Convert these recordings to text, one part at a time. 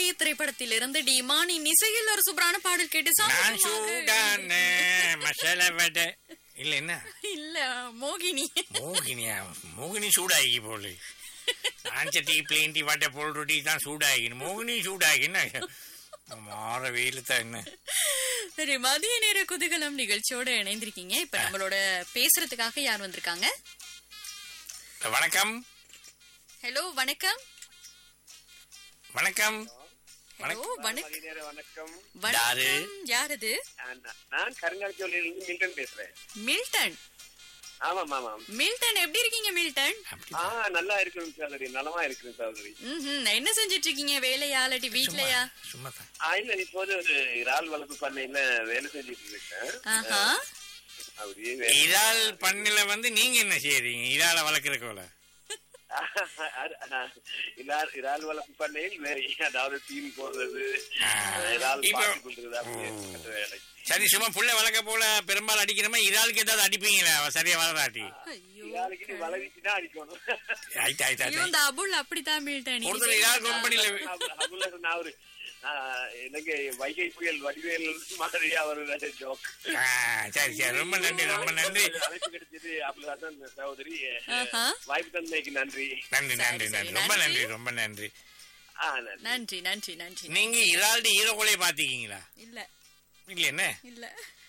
திரைப்படத்திலிருந்து டி மானி இசையில் ஒரு சூப்பரான பாடல் கேட்டு நான் சந்தோஷமாக- சூடான மசாலா வடை இல்ல என்ன இல்ல மோகினி மோகினியா மோகினி சூடாகி போல ஆஞ்சட்டி பிளேண்டி வடை போல் ரொட்டி தான் சூடாகின்னு மோகினி சூடாகின்னு மாற வெயில் தான் என்ன சரி மதிய நேர குதூகலம் நிகழ்ச்சியோட இணைந்திருக்கீங்க இப்ப நம்மளோட பேசுறதுக்காக யார் வந்திருக்காங்க வணக்கம் ஹலோ வணக்கம் வணக்கம் ஹலோ வணக்கம் மதிய நேர வணக்கம் யாரு? வணக்கம் யார் அது நான் நான் கருங்காலச்சோலையிலிருந்து மில்டன் பேசுறேன் மில்டன் ஆமாம் ஆமாம் மில்டன் எப்படி இருக்கீங்க மில்டன் அப்படி ஆ நல்லா இருக்கிறேன் சகோதரி நலமா இருக்கிறேன் சகோதரி ம்ஹும். என்ன செஞ்சிட்டு இருக்கீங்க வேலையா இல்லாட்டி வீட்லயா சும்மா தான் ஆ இல்ல இப்போது ஒரு இறால் வளர்ப்பு பண்ணையில வேலை செஞ்சுட்டு இருக்கேன் ஆஹா அப்படியே வே- இறால் பண்ணில வந்து நீங்க என்ன செய்யறீங்க இறால வளர்க்கறதுக்குள்ள அது- நான் இறால் இறால் வளர்ப்பு பண்ணையில் வேற அதாவது தீனி போடுறது ஆ. இறால் இப்போ- பாத்து கொள்றது அப்படியே அந்த வேலை சரி சும்மா புள்ள வளர்க்க போல பெரும்பாலும் அடிக்கிறமா இறாலுக்கு ஏதாவது அடிப்பீங்களா அவ சரியா வளராட்டி ஐயோ இறாலுக்கு நீ வளவிச்சு தான் அடிக்கணும் ஆயிட்டு ஆயிட்டு ஐயோ ஆயிட்டு இந்த அபுல் அப்படித்தான் மில்டன் இது ஒருத்தர் இறால் கம்பெனில அது- அதுல நான் ஒரு ஆ, எனக்கு வைகை புயல் வடிவேல் மாதிரி அவர் ஜோக் ஆ, சரி சரி ரொம்ப நன்றி ரொம்ப நன்றி அழைப்பு கிடைச்சது அப்துல்ஹாசன் சகோதரி ஆஹா. வாய்ப்பு தந்தைக்கு நன்றி நன்றி நன்றி சரி, நன்றி சரி, ரொம்ப நன்றி. நன்றி ரொம்ப நன்றி ஆ நன்றி நன்றி நன்றி நன்றி நீங்க இறால்டி ஈரோகோலையை பாத்தீங்களா இல்ல இல்ல என்ன இல்ல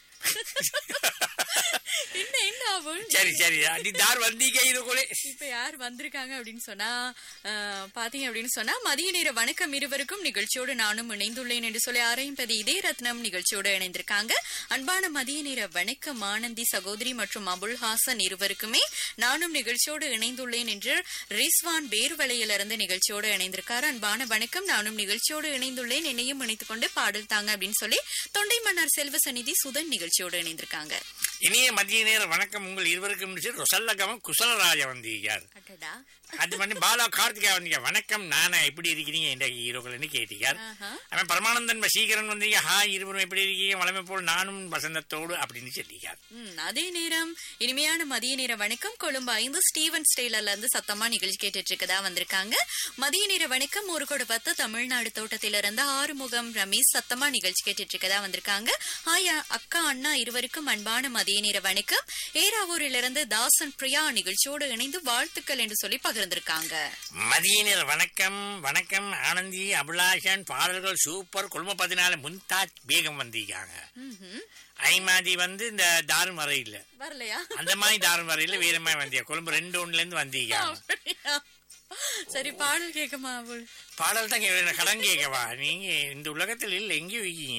என்ன என்ன அபுல் சரி சரி அடி தார் வந்தீங்க ஈரோகோலை இப்ப யார் வந்திருக்காங்க அப்படின்னு சொன்னா அஹ், பாத்தீங்க அப்படின்னு சொன்னா மதிய நேர வணக்கம் இருவருக்கும் நிகழ்ச்சியோடு நானும் இணைந்துள்ளேன் என்று சொல்லி ஆரையம்பதி இதே ரத்னம் நிகழ்ச்சியோடு இணைந்திருக்காங்க அன்பான மதிய நேர வணக்கம் ஆனந்தி சகோதரி மற்றும் அபுல் ஹாசன் இருவருக்குமே நானும் நிகழ்ச்சியோடு இணைந்துள்ளேன் என்று ரிஸ்வான் வேறுவலையிலிருந்து நிகழ்ச்சியோடு இணைந்திருக்காரு அன்பான வணக்கம் நானும் நிகழ்ச்சியோடு இணைந்துள்ளேன் என்னையும் இணைத்துக் கொண்டு பாடல் தாங்க அப்படின்னு சொல்லி தொண்டை மன்னர் செல்வ சந்நிதி சுதன் நிகழ்ச்சியோடு இணைந்திருக்காங்க இனிய மதிய நேர வணக்கம் உங்கள் இருவருக்கும் ரொசல்லகமம் குசலராஜ வந்தீங்க அடடா அது பண்ணி பாலா கார்த்திகா வந்தீங்க வணக்கம் நானா எப்படி இருக்கிறீங்க என்ற ஹீரோக்கள்னு கேட்டீங்க ஆஹா. அவன் பரமானந்தன் வசீகரன் வந்தீங்க ஹாய் இருவரும் எப்படி இருக்கீங்க வளமை போல் நானும் வசந்தத்தோடு அப்படின்னு சொல்லிக்கார் ம், அதே நேரம் இனிமையான மதிய நேர வணக்கம் கொழும்பு ஐந்து ஸ்டீவன் ஸ்டேலர்ல இருந்து சத்தமா நிகழ்ச்சி கேட்டுட்டு இருக்கதா வந்திருக்காங்க மதிய நேர வணக்கம் ஒரு கூட பத்து தமிழ்நாடு தோட்டத்திலிருந்து ஆறுமுகம் ரமேஷ் சத்தமா நிகழ்ச்சி கேட்டுட்டு இருக்கதா வந்திருக்காங்க ஹாய் அ- அக்கா அண்ணா இருவருக்கும் அன்பான மதிய நேர வணக்கம் ஏராவூரிலிருந்து தாசன் பிரியா நிகழ்ச்சியோடு இணைந்து வாழ்த்துக்கள் என்று சொல்லி பகிர்ந்திருக்காங்க மதிய நேர வணக்கம் வணக்கம் ஆனந்தி அபிலாஷன் பாடல்கள் சூப்பர் குழும பதினாலு முன்தாஜ் பேகம் வந்திருக்காங்க ம்ஹும். ஐமாதி வந்து இந்த தாருமறை இல்ல வரலையா அந்த மாதிரி தாருமறை இல்ல வேற மாதிரி வந்தியா கொழும்பு ரெண்டு ஒண்ணுல இருந்து வந்திருக்காங்க அப்படியா? சரி பாடல் கேட்கமா அவள் பாடல் தான் கே- கடன் கேட்கவா நீங்க இந்த உலகத்தில் இல்ல எங்கேயும் இருக்கீங்க